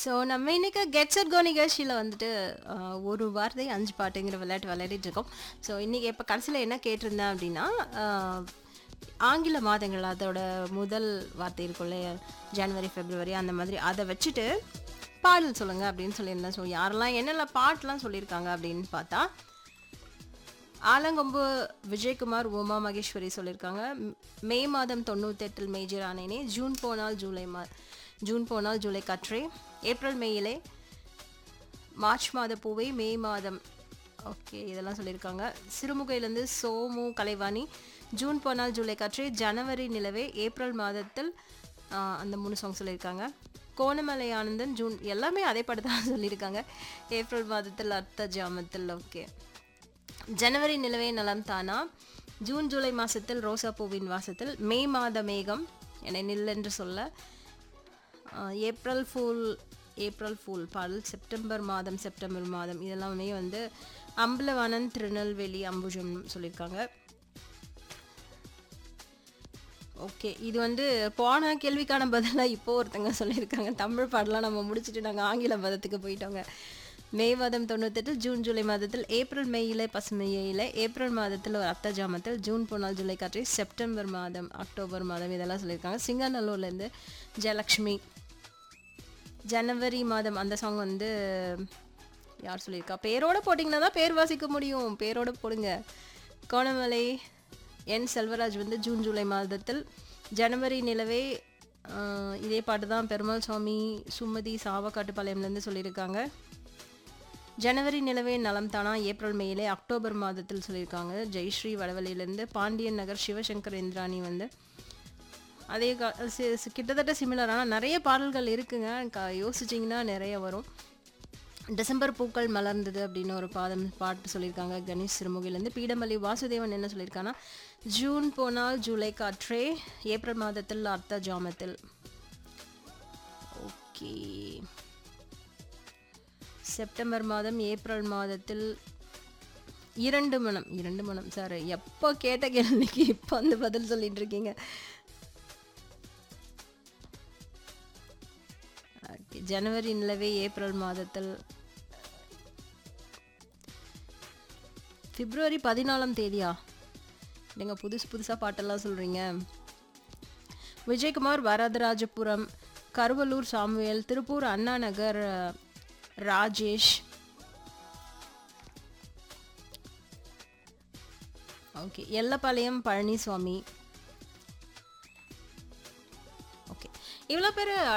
so நம்ம இன்னைக்கு gets at கோ நிகழ்ச்சியில் வந்துட்டு ஆஹ், ஒரு வார்த்தை அஞ்சு பாட்டுங்கிற விளையாட்டு விளையாடிட்டு இருக்கோம் ஸோ இன்னைக்கு இப்போ கடைசியில் என்ன கேட்டிருந்தேன் அப்படின்னா ஆஹ், ஆங்கில மாதங்கள் அதோட முதல் வார்த்தை இருக்கும்ல ஜனவரி பிப்ரவரி அந்த மாதிரி அதை வச்சுட்டு பாடல் சொல்லுங்க அப்படின்னு சொல்லியிருந்தேன் ஸோ யாரெல்லாம் என்னென்ன பாட்டெலாம் சொல்லியிருக்காங்க அப்படின்னு பார்த்தா ஆலங்கொம்பு விஜயகுமார் உமா மகேஸ்வரி சொல்லியிருக்காங்க ம், மே மாதம் தொண்ணூத்தெட்டில் மேஜர் ஆனேனே ஜூன் போனால் ஜூலை மா ஜூன் போனால் ஜூலை கற்றே ஏப்ரல் மேயிலே மார்ச் மாத பூவை மே மாதம் ஓகே இதெல்லாம் சொல்லியிருக்காங்க சிறுமுகையிலேருந்து சோமு கலைவாணி ஜூன் போனால் ஜூலை கற்றே ஜனவரி நிலவே ஏப்ரல் மாதத்தில் ஆ, அந்த மூணு சாங் சொல்லியிருக்காங்க கோணமலை ஆனந்தன் ஜூன் எல்லாமே அதே படத்தை தான் சொல்லியிருக்காங்க ஏப்ரல் மாதத்தில் அர்த்த ஜாமத்தில் ஓகே ஜனவரி நிலவே நலம் தானா ஜூன் ஜூலை மாசத்தில் ரோசா பூவின் வாசத்தில் மே மாத மேகம் என்னை நில் என்று சொல்ல ஆஹ், ஏப்ரல் ஃபூல் ஏப்ரல் ஃபூல் பாடல் செப்டம்பர் மாதம் செப்டம்பர் மாதம் இதெல்லாமே வந்து அம்பலவாணன் திருநெல்வேலி அம்புஜம் சொல்லியிருக்காங்க ஓகே இது வந்து போன கேள்விக்கான பதிலாக இப்போ ஒருத்தங்க சொல்லியிருக்காங்க தமிழ் பாடலாம் நம்ம முடிச்சுட்டு நாங்கள் ஆங்கில மதத்துக்கு போயிட்டோங்க மே மாதம் தொண்ணூத்தெட்டு ஜூன் ஜூலை மாதத்தில் ஏப்ரல் மேயில பசுமையில ஏப்ரல் மாதத்தில் ஒரு அத்த ஜாமத்தில் ஜூன் போனால் ஜூலை காற்றை செப்டம்பர் மாதம் அக்டோபர் மாதம் இதெல்லாம் சொல்லியிருக்காங்க சிங்காநல்லூர்லேருந்து ஜெயலக்ஷ்மி ஜனவரி மாதம் அந்த சாங் வந்து யார் சொல்லியிருக்கா பேரோட போட்டிங்கன்னா தான் பேர் வாசிக்க முடியும் பேரோட போடுங்க கோணமலை என் செல்வராஜ் வந்து ஜூன் ஜூலை மாதத்தில் ஜனவரி நிலவே ஆஹ், இதே பாட்டு தான் பெருமாள் சுவாமி சுமதி சாவக்காட்டுப்பாளையம்லேருந்து சொல்லியிருக்காங்க ஜனவரி நிலவே நலம் தானா ஏப்ரல் மேலே அக்டோபர் மாதத்தில் சொல்லியிருக்காங்க ஜெயஸ்ரீ வடவழியிலேருந்து பாண்டியன் நகர் சிவசங்கர் இந்திராணி வந்து அதே கா- சி- சி- கிட்டத்தட்ட சிமிலர் ஆனால் நிறைய பாடல்கள் இருக்குங்க க- யோசிச்சிங்கன்னா நிறைய வரும் டிசம்பர் பூக்கள் மலர்ந்தது அப்படின்னு ஒரு பாதம் பாட்டு சொல்லியிருக்காங்க கணேஷ் சிறுமுகையிலேருந்து பீடமல்லி வாசுதேவன் என்ன சொல்லியிருக்காங்கன்னா ஜூன் போனால் ஜூலை காற்றே ஏப்ரல் மாதத்தில் அர்த்த ஜாமத்தில் ஓகே செப்டம்பர் மாதம் ஏப்ரல் மாதத்தில் இரண்டு மனம் இரண்டு மனம் சார் எப்போ கேட்ட கேள்விக்கு இப்போ வந்து பதில் சொல்லிட்டு இருக்கீங்க Okay, ஜனவரி நிலவே ஏப்ரல் மாதத்தில் பிப்ரவரி பதினாலாம் தேதியா நீங்க புதுசு புதுசாக பாட்டெல்லாம் சொல்கிறீங்க விஜயகுமார் வரதராஜபுரம் கருவலூர் சாமுவேல் திருப்பூர் அண்ணா நகர் அஹ், ராஜேஷ் ஓகே எல்லப்பாளையம் பழனிசாமி ஓகே இவ்வளோ பேர்